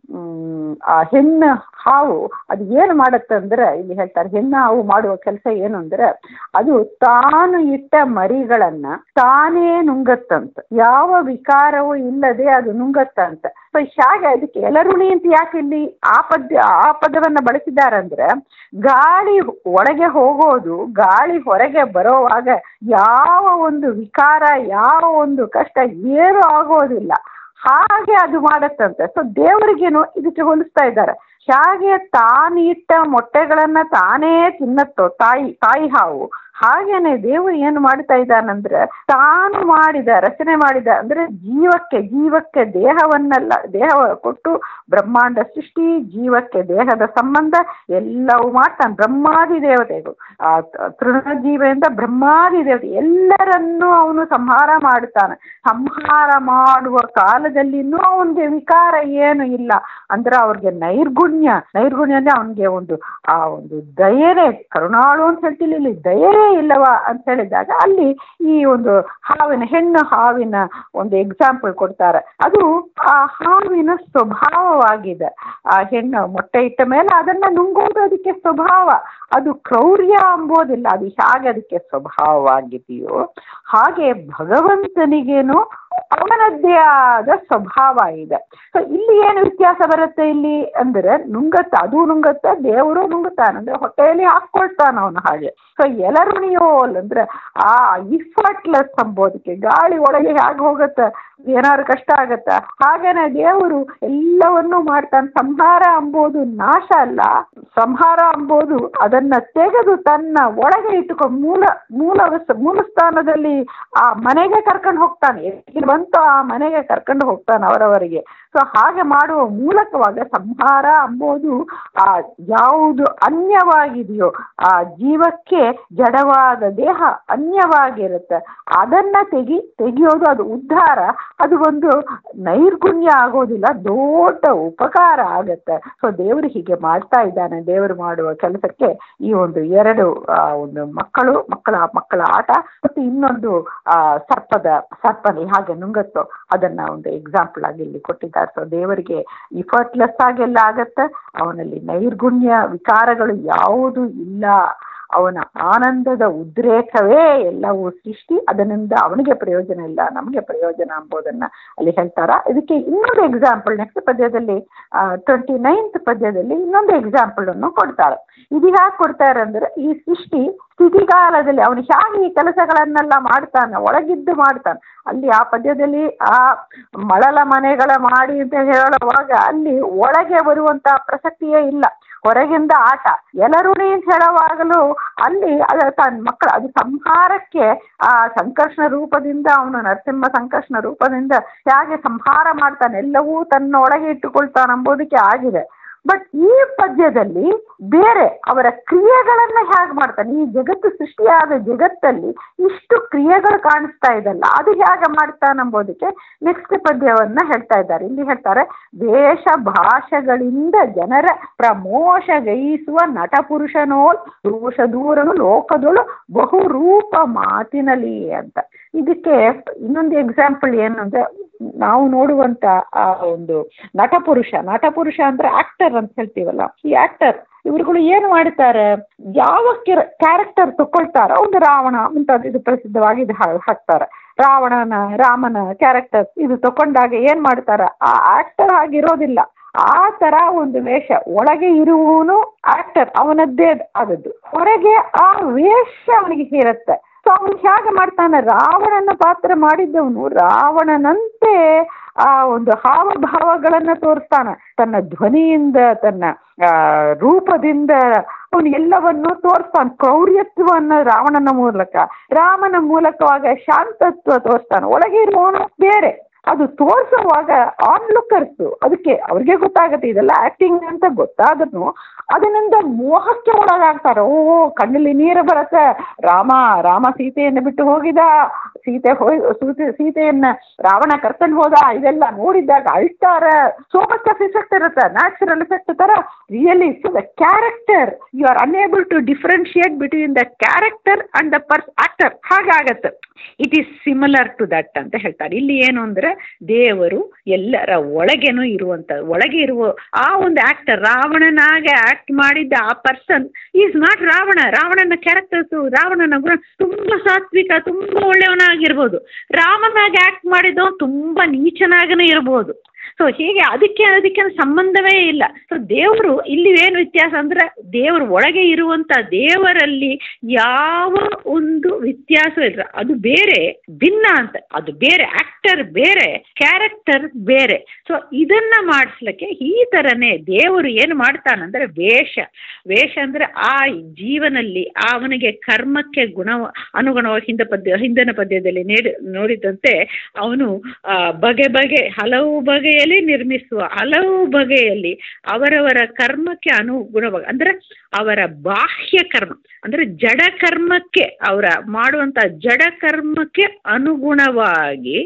ಆ ಹೆಣ್ಣು ಹಾವು ಅದು ಏನು ಮಾಡತ್ತೆ ಅಂದ್ರೆ ಇಲ್ಲಿ ಹೇಳ್ತಾರೆ ಹೆಣ್ಣು ಹಾವು ಮಾಡುವ ಕೆಲಸ ಏನು ಅಂದ್ರೆ ಅದು ತಾನು ಇಟ್ಟ ಮರಿಗಳನ್ನ ತಾನೇ ನುಂಗತ್ತಂತ ಯಾವ ವಿಕಾರವೂ ಇಲ್ಲದೆ ಅದು ನುಂಗತ್ತಂತ ಸೊ ಹೇಗೆ ಅದಕ್ಕೆ ಎಲರುಣಿ ಅಂತ ಯಾಕೆ ಇಲ್ಲಿ ಆ ಪದ್ಯ ಆ ಪದವನ್ನ ಬಳಸಿದಾರಂದ್ರೆ ಗಾಳಿ ಒಳಗೆ ಹೋಗೋದು ಗಾಳಿ ಹೊರಗೆ ಬರೋವಾಗ ಯಾವ ಒಂದು ವಿಕಾರ ಯಾವ ಒಂದು ಕಷ್ಟ ಏನೂ ಆಗೋದಿಲ್ಲ ಹಾಗೆ ಅದು ಮಾಡತ್ತಂತೆ ಸೊ ದೇವರಿಗೇನು ಇದಕ್ಕೆ ಹೋಲಿಸ್ತಾ ಇದ್ದಾರೆ ಹೇಗೆ ತಾನಿಟ್ಟ ಮೊಟ್ಟೆಗಳನ್ನ ತಾನೇ ತಿನ್ನತ್ತೋ ತಾಯಿ ತಾಯಿ ಹಾವು ಹಾಗೇನೆ ದೇವರು ಏನು ಮಾಡ್ತಾ ಇದ್ದಾನಂದ್ರೆ ತಾನು ಮಾಡಿದ ರಚನೆ ಮಾಡಿದ ಅಂದ್ರೆ ಜೀವಕ್ಕೆ ಜೀವಕ್ಕೆ ದೇಹವನ್ನೆಲ್ಲ ದೇಹ ಕೊಟ್ಟು ಬ್ರಹ್ಮಾಂಡ ಸೃಷ್ಟಿ ಜೀವಕ್ಕೆ ದೇಹದ ಸಂಬಂಧ ಎಲ್ಲವೂ ಮಾಡ್ತಾನೆ ಬ್ರಹ್ಮಾದಿ ದೇವತೆಗಳು ಆ ತೃಣಜೀವೆಯಿಂದ ಬ್ರಹ್ಮಾದಿ ದೇವತೆ ಎಲ್ಲರನ್ನೂ ಅವನು ಸಂಹಾರ ಮಾಡ್ತಾನೆ ಸಂಹಾರ ಮಾಡುವ ಕಾಲದಲ್ಲಿನೂ ಅವನಿಗೆ ವಿಕಾರ ಏನು ಇಲ್ಲ ಅಂದ್ರೆ ಅವ್ರಿಗೆ ನೈರ್ಗುಣ್ಯ ನೈರ್ಗುಣ್ಯ ಅಂದ್ರೆ ಅವನಿಗೆ ಒಂದು ಆ ಒಂದು ದಯೆನೇ ಕರುಣಾಳು ಅಂತ ಹೇಳ್ತಿಲ್ಲ ಇಲ್ಲಿ ದಯೆನೇ ಇಲ್ಲವಾ ಅಂತ ಹೇಳಿದಾಗ ಅಲ್ಲಿ ಈ ಒಂದು ಹಾವಿನ ಹೆಣ್ಣು ಹಾವಿನ ಒಂದು ಎಕ್ಸಾಂಪಲ್ ಕೊಡ್ತಾರೆ ಅದು ಆ ಹಾವಿನ ಸ್ವಭಾವವಾಗಿದೆ ಆ ಹೆಣ್ಣು ಮೊಟ್ಟೆ ಇಟ್ಟ ಮೇಲೆ ಅದನ್ನ ನುಂಗೋದು ಅದಕ್ಕೆ ಸ್ವಭಾವ ಅದು ಕ್ರೌರ್ಯ ಅಂಬೋದಿಲ್ಲ ಅದು ಹೇಗೆ ಅದಕ್ಕೆ ಸ್ವಭಾವವಾಗಿದೆಯೋ ಹಾಗೆ ಭಗವಂತನಿಗೇನು ಅವನದ್ದೇ ಆದ ಸ್ವಭಾವ ಇದೆ ಸೊ ಇಲ್ಲಿ ಏನು ವ್ಯತ್ಯಾಸ ಬರುತ್ತೆ ಇಲ್ಲಿ ಅಂದ್ರೆ ನುಂಗತ್ತ ಅದು ನುಂಗತ್ತ ದೇವರು ನುಂಗುತ್ತಾನೆ ಅಂದ್ರೆ ಹೊಟ್ಟೆಯಲ್ಲಿ ಹಾಕ್ಕೊಳ್ತಾನ ಅವನು ಹಾಗೆ ಸೊ ಎಲರುಣಿಯೋಲ್ ಅಂದ್ರೆ ಆ ಇಫರ್ಟ್ಲೆಸ್ ಅಂಬೋದಕ್ಕೆ ಗಾಳಿ ಒಳಗೆ ಹೇಗೆ ಹೋಗುತ್ತೆ ಏನಾದ್ರು ಕಷ್ಟ ಆಗತ್ತ ಹಾಗೇನೆ ದೇವರು ಎಲ್ಲವನ್ನೂ ಮಾಡ್ತಾನೆ ಸಂಹಾರ ಅಂಬೋದು ನಾಶ ಅಲ್ಲ ಸಂಹಾರ ಅಂಬೋದು ಅದನ್ನ ತೆಗೆದು ತನ್ನ ಒಳಗೆ ಇಟ್ಟುಕೊಂಡು ಮೂಲ ಮೂಲ ಮೂಲ ಸ್ಥಾನದಲ್ಲಿ ಆ ಮನೆಗೆ ಕರ್ಕೊಂಡು ಹೋಗ್ತಾನೆ ಎಲ್ಲಿ ಬಂತು ಆ ಮನೆಗೆ ಕರ್ಕೊಂಡು ಹೋಗ್ತಾನೆ ಅವರವರಿಗೆ ಸೊ ಹಾಗೆ ಮಾಡುವ ಮೂಲಕವಾಗ ಸಂಹಾರ ಅಂಬೋದು ಆ ಯಾವುದು ಅನ್ಯವಾಗಿದೆಯೋ ಆ ಜೀವಕ್ಕೆ ಜಡವಾದ ದೇಹ ಅನ್ಯವಾಗಿರುತ್ತೆ ಅದನ್ನ ತೆಗಿ ತೆಗೆಯೋದು ಅದು ಉದ್ಧಾರ ಅದು ಒಂದು ನೈರ್ಗುಣ್ಯ ಆಗೋದಿಲ್ಲ ದೊಡ್ಡ ಉಪಕಾರ ಆಗತ್ತೆ ಸೊ ದೇವರು ಹೀಗೆ ಮಾಡ್ತಾ ಇದ್ದಾನೆ ದೇವರು ಮಾಡುವ ಕೆಲಸಕ್ಕೆ ಈ ಒಂದು ಎರಡು ಒಂದು ಮಕ್ಕಳು ಮಕ್ಕಳ ಮಕ್ಕಳ ಆಟ ಮತ್ತು ಇನ್ನೊಂದು ಆ ಸರ್ಪದ ಸರ್ಪನಿ ಹಾಗೆ ನುಂಗತ್ತೋ ಅದನ್ನ ಒಂದು ಎಕ್ಸಾಂಪಲ್ ಆಗಿ ಇಲ್ಲಿ ಕೊಟ್ಟಿದ್ದಾರೆ ಸೊ ದೇವರಿಗೆ ಇಫರ್ಟ್ಲೆಸ್ ಆಗೆಲ್ಲ ಆಗತ್ತೆ ಅವನಲ್ಲಿ ನೈರ್ಗುಣ್ಯ ವಿಕಾರಗಳು ಯಾವುದು ಇಲ್ಲ ಅವನ ಆನಂದದ ಉದ್ರೇಕವೇ ಎಲ್ಲವೂ ಸೃಷ್ಟಿ ಅದರಿಂದ ಅವನಿಗೆ ಪ್ರಯೋಜನ ಇಲ್ಲ ನಮಗೆ ಪ್ರಯೋಜನ ಎಂಬುದನ್ನ ಅಲ್ಲಿ ಹೇಳ್ತಾರ ಇದಕ್ಕೆ ಇನ್ನೊಂದು ಎಕ್ಸಾಂಪಲ್ ನೆಕ್ಸ್ಟ್ ಪದ್ಯದಲ್ಲಿ ಟ್ವೆಂಟಿ ನೈನ್ತ್ ಪದ್ಯದಲ್ಲಿ ಇನ್ನೊಂದು ಎಕ್ಸಾಂಪಲ್ ಅನ್ನು ಕೊಡ್ತಾರೆ ಇದು ಯಾಕೆ ಕೊಡ್ತಾರೆ ಅಂದ್ರೆ ಈ ಸೃಷ್ಟಿ ಸ್ಥಿತಿಕಾಲದಲ್ಲಿ ಅವನು ಹೇಗೆ ಈ ಕೆಲಸಗಳನ್ನೆಲ್ಲ ಮಾಡ್ತಾನೆ ಒಳಗಿದ್ದು ಮಾಡ್ತಾನೆ ಅಲ್ಲಿ ಆ ಪದ್ಯದಲ್ಲಿ ಆ ಮಳಲ ಮನೆಗಳ ಮಾಡಿ ಅಂತ ಹೇಳುವಾಗ ಅಲ್ಲಿ ಒಳಗೆ ಬರುವಂತ ಪ್ರಸಕ್ತಿಯೇ ಇಲ್ಲ ಹೊರಗಿಂದ ಆಟ ಎಲರುಣಿ ಅಂತ ಹೇಳುವಾಗಲೂ ಅಲ್ಲಿ ಅದು ತನ್ನ ಮಕ್ಕಳು ಅದು ಸಂಹಾರಕ್ಕೆ ಆ ಸಂಕರ್ಷಣ ರೂಪದಿಂದ ಅವನು ನರಸಿಂಹ ಸಂಕರ್ಷಣ ರೂಪದಿಂದ ಹೇಗೆ ಸಂಹಾರ ಮಾಡ್ತಾನೆ ಎಲ್ಲವೂ ತನ್ನ ಒಳಗೆ ಇಟ್ಟುಕೊಳ್ತಾನೆ ಎಂಬುದಕ್ಕೆ ಆಗಿದೆ ಬಟ್ ಈ ಪದ್ಯದಲ್ಲಿ ಬೇರೆ ಅವರ ಕ್ರಿಯೆಗಳನ್ನ ಹೇಗೆ ಮಾಡ್ತಾನೆ ಈ ಜಗತ್ತು ಸೃಷ್ಟಿಯಾದ ಜಗತ್ತಲ್ಲಿ ಇಷ್ಟು ಕ್ರಿಯೆಗಳು ಕಾಣಿಸ್ತಾ ಇದಲ್ಲ ಅದು ಹೇಗೆ ಮಾಡ್ತಾನಂಬೋದಕ್ಕೆ ನೆಕ್ಸ್ಟ್ ಪದ್ಯವನ್ನ ಹೇಳ್ತಾ ಇದ್ದಾರೆ ಇಲ್ಲಿ ಹೇಳ್ತಾರೆ ವೇಷ ಭಾಷೆಗಳಿಂದ ಜನರ ಪ್ರಮೋಷಗೈಸುವ ನಟಪುರುಷನೋಲ್ ದೋಷ ದೂರನು ಲೋಕದೊಳು ಬಹುರೂಪ ಮಾತಿನಲಿ ಅಂತ ಇದಕ್ಕೆ ಇನ್ನೊಂದು ಎಕ್ಸಾಂಪಲ್ ಏನು ಅಂದ್ರೆ ನಾವು ನೋಡುವಂತ ಆ ಒಂದು ನಟಪುರುಷ ನಟಪುರುಷ ಅಂದ್ರೆ ಆಕ್ಟರ್ ಅಂತ ಹೇಳ್ತೀವಲ್ಲ ಈ ಆಕ್ಟರ್ ಇವ್ರುಗಳು ಏನು ಮಾಡ್ತಾರೆ ಯಾವ ಕ್ಯಾರೆಕ್ಟರ್ ತಗೊಳ್ತಾರೋ ಒಂದು ರಾವಣ ಮುಂತಾದ ಇದು ಪ್ರಸಿದ್ಧವಾಗಿ ಇದು ಹಾಕ್ತಾರೆ ರಾವಣನ ರಾಮನ ಕ್ಯಾರೆಕ್ಟರ್ ಇದು ತಕೊಂಡಾಗ ಏನ್ ಮಾಡ್ತಾರ ಆ ಆಕ್ಟರ್ ಆಗಿರೋದಿಲ್ಲ ಆ ತರ ಒಂದು ವೇಷ ಒಳಗೆ ಇರುವವನು ಆಕ್ಟರ್ ಅವನದ್ದೇ ಆದದ್ದು ಹೊರಗೆ ಆ ವೇಷ ಅವನಿಗೆ ಸೇರುತ್ತೆ ಸೊ ಅವನು ಹೇಗೆ ಮಾಡ್ತಾನೆ ರಾವಣನ ಪಾತ್ರ ಮಾಡಿದ್ದವನು ರಾವಣನಂತೆ ಆ ಒಂದು ಹಾವಭಾವಗಳನ್ನ ತೋರಿಸ್ತಾನೆ ತನ್ನ ಧ್ವನಿಯಿಂದ ತನ್ನ ರೂಪದಿಂದ ಅವನು ಎಲ್ಲವನ್ನು ತೋರಿಸ್ತಾನೆ ಕ್ರೌರ್ಯತ್ವವನ್ನು ರಾವಣನ ಮೂಲಕ ರಾಮನ ಮೂಲಕವಾಗ ಶಾಂತತ್ವ ತೋರಿಸ್ತಾನೆ ಒಳಗೆ ಇರುವವನು ಬೇರೆ ಅದು ತೋರಿಸುವಾಗ ಆನ್ಲುಕರ್ಸ್ ಅದಕ್ಕೆ ಅವ್ರಿಗೆ ಗೊತ್ತಾಗುತ್ತೆ ಇದೆಲ್ಲ ಆಕ್ಟಿಂಗ್ ಅಂತ ಗೊತ್ತಾದ್ರೂ ಅದರಿಂದ ಮೋಹಕ್ಕೆ ಒಳಗಾಗ್ತಾರೆ ಓ ಕಣ್ಣಲ್ಲಿ ನೀರು ಬರುತ್ತೆ ರಾಮ ರಾಮ ಸೀತೆಯನ್ನು ಬಿಟ್ಟು ಹೋಗಿದ ಸೀತೆ ಹೋಯ್ ಸೀತೆ ಸೀತೆಯನ್ನ ರಾವಣ ಕರ್ಕೊಂಡು ಹೋದ ಇದೆಲ್ಲ ನೋಡಿದ್ದಾಗ ಅಳ್ತಾರೆ ಸೋ ಮಚ್ ಆಫ್ ಇಫೆಕ್ಟ್ ಇರುತ್ತೆ ನ್ಯಾಚುರಲ್ ಇಫೆಕ್ಟ್ ತರ really so the character you are unable to differentiate between the character and the purse actor ಹಾಗಾಗತ್ತೆ it is similar to that ಅಂತ ಹೇಳ್ತಾರೆ ಇಲ್ಲಿ ಏನು ಅಂದ್ರೆ ದೇವರು ಎಲ್ಲರ ಒಳಗೇನೂ ಇರುವಂತ ಒಳಗೆ ಇರುವ ಆ ಒಂದು ಆಕ್ಟರ್ ರಾವಣನಾಗೆ ಆಕ್ಟ್ ಮಾಡಿದ್ದ ಆ ಪರ್ಸನ್ ಈಸ್ ನಾಟ್ ರಾವಣ ರಾವಣನ ಕ್ಯಾರೆಕ್ಟರ್ಸ್ ರಾವಣನ ಗುಣ ತುಂಬಾ ಸಾತ್ವಿಕ ತುಂಬಾ ಒಳ್ಳೆಯವನಾಗಿರ್ಬೋದು ರಾಮನಾಗೆ ಆಕ್ಟ್ ಮಾಡಿದ್ದವ ತುಂಬಾ ನೀಚನಾಗನೇ ಇರ್ಬೋದು ಸೊ ಹೀಗೆ ಅದಕ್ಕೆ ಅದಕ್ಕೆ ಸಂಬಂಧವೇ ಇಲ್ಲ ಸೊ ದೇವರು ಇಲ್ಲಿ ಏನು ವ್ಯತ್ಯಾಸ ಅಂದ್ರೆ ದೇವರು ಒಳಗೆ ಇರುವಂತ ದೇವರಲ್ಲಿ ಯಾವ ಒಂದು ವ್ಯತ್ಯಾಸ ಇಲ್ಲ ಅದು ಬೇರೆ ಭಿನ್ನ ಅಂತ ಅದು ಬೇರೆ ಆಕ್ಟರ್ ಬೇರೆ ಕ್ಯಾರೆಕ್ಟರ್ ಬೇರೆ ಸೊ ಇದನ್ನ ಮಾಡಿಸ್ಲಿಕ್ಕೆ ಈ ತರನೇ ದೇವರು ಏನು ಮಾಡ್ತಾನಂದ್ರೆ ವೇಷ ವೇಷ ಅಂದ್ರೆ ಆ ಜೀವನಲ್ಲಿ ಅವನಿಗೆ ಕರ್ಮಕ್ಕೆ ಗುಣ ಅನುಗುಣವಾಗಿ ಹಿಂದ ಪದ್ಯ ಹಿಂದಿನ ಪದ್ಯದಲ್ಲಿ ನೀಡಿ ನೋಡಿದಂತೆ ಅವನು ಬಗೆ ಬಗೆ ಹಲವು ಬಗೆಯಲ್ಲಿ ನಿರ್ಮಿಸುವ ಹಲವು ಬಗೆಯಲ್ಲಿ ಅವರವರ ಕರ್ಮಕ್ಕೆ ಅನುಗುಣವಾಗಿ ಅಂದ್ರೆ ಅವರ ಬಾಹ್ಯ ಕರ್ಮ ಅಂದ್ರೆ ಜಡ ಕರ್ಮಕ್ಕೆ ಅವರ ಮಾಡುವಂತ ಜಡ ಕರ್ಮಕ್ಕೆ ಅನುಗುಣವಾಗಿ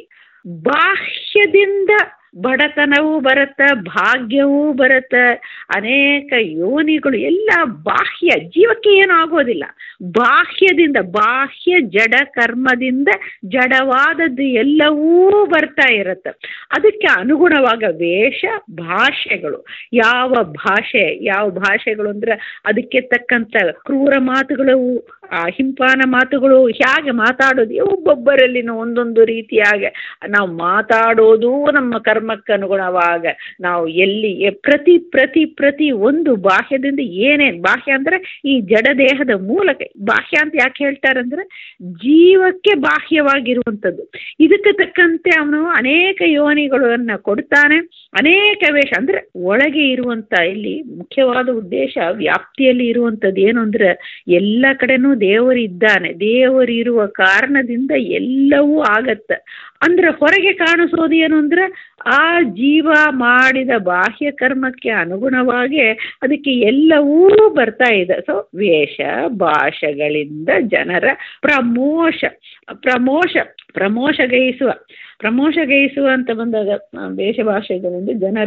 ಬಾಹ್ಯದಿಂದ ಬಡತನವೂ ಬರುತ್ತೆ ಭಾಗ್ಯವೂ ಬರುತ್ತೆ ಅನೇಕ ಯೋನಿಗಳು ಎಲ್ಲ ಬಾಹ್ಯ ಜೀವಕ್ಕೆ ಏನೂ ಆಗೋದಿಲ್ಲ ಬಾಹ್ಯದಿಂದ ಬಾಹ್ಯ ಜಡ ಕರ್ಮದಿಂದ ಜಡವಾದದ್ದು ಎಲ್ಲವೂ ಬರ್ತಾ ಇರುತ್ತೆ ಅದಕ್ಕೆ ಅನುಗುಣವಾಗ ವೇಷ ಭಾಷೆಗಳು ಯಾವ ಭಾಷೆ ಯಾವ ಭಾಷೆಗಳು ಅಂದ್ರೆ ಅದಕ್ಕೆ ತಕ್ಕಂಥ ಕ್ರೂರ ಮಾತುಗಳು ಹಿಂಪಾನ ಮಾತುಗಳು ಹೇಗೆ ಮಾತಾಡೋದು ಒಬ್ಬೊಬ್ಬರಲ್ಲಿನ ಒಂದೊಂದು ರೀತಿಯಾಗಿ ನಾವು ಮಾತಾಡೋದು ನಮ್ಮ ಕರ್ಮಕ್ಕೆ ಅನುಗುಣವಾಗ ನಾವು ಎಲ್ಲಿ ಪ್ರತಿ ಪ್ರತಿ ಪ್ರತಿ ಒಂದು ಬಾಹ್ಯದಿಂದ ಏನೇನು ಬಾಹ್ಯ ಅಂದ್ರೆ ಈ ಜಡ ದೇಹದ ಮೂಲಕ ಬಾಹ್ಯ ಅಂತ ಯಾಕೆ ಹೇಳ್ತಾರಂದ್ರೆ ಜೀವಕ್ಕೆ ಬಾಹ್ಯವಾಗಿರುವಂಥದ್ದು ಇದಕ್ಕೆ ತಕ್ಕಂತೆ ಅವನು ಅನೇಕ ಯೋನಿಗಳನ್ನ ಕೊಡ್ತಾನೆ ಅನೇಕ ವೇಷ ಅಂದ್ರೆ ಒಳಗೆ ಇರುವಂತ ಇಲ್ಲಿ ಮುಖ್ಯವಾದ ಉದ್ದೇಶ ವ್ಯಾಪ್ತಿಯಲ್ಲಿ ಇರುವಂಥದ್ದು ಏನು ಅಂದ್ರೆ ಎಲ್ಲ ಕಡೆನೂ ದೇವರಿದ್ದಾನೆ ದೇವರಿರುವ ಕಾರಣದಿಂದ ಎಲ್ಲವೂ ಆಗತ್ತೆ ಅಂದ್ರೆ ಹೊರಗೆ ಕಾಣಿಸೋದು ಏನು ಅಂದ್ರೆ ಆ ಜೀವ ಮಾಡಿದ ಬಾಹ್ಯ ಕರ್ಮಕ್ಕೆ ಅನುಗುಣವಾಗಿ ಅದಕ್ಕೆ ಎಲ್ಲವೂ ಬರ್ತಾ ಇದೆ ಸೊ ವೇಷ ಭಾಷೆಗಳಿಂದ ಜನರ ಪ್ರಮೋಷ ಪ್ರಮೋಷ ಪ್ರಮೋಷಗೈಸುವ ಪ್ರಮೋಷಗೈಸುವ ಅಂತ ಬಂದಾಗ ವೇಷ ಭಾಷೆಗಳಿಂದ ಜನರ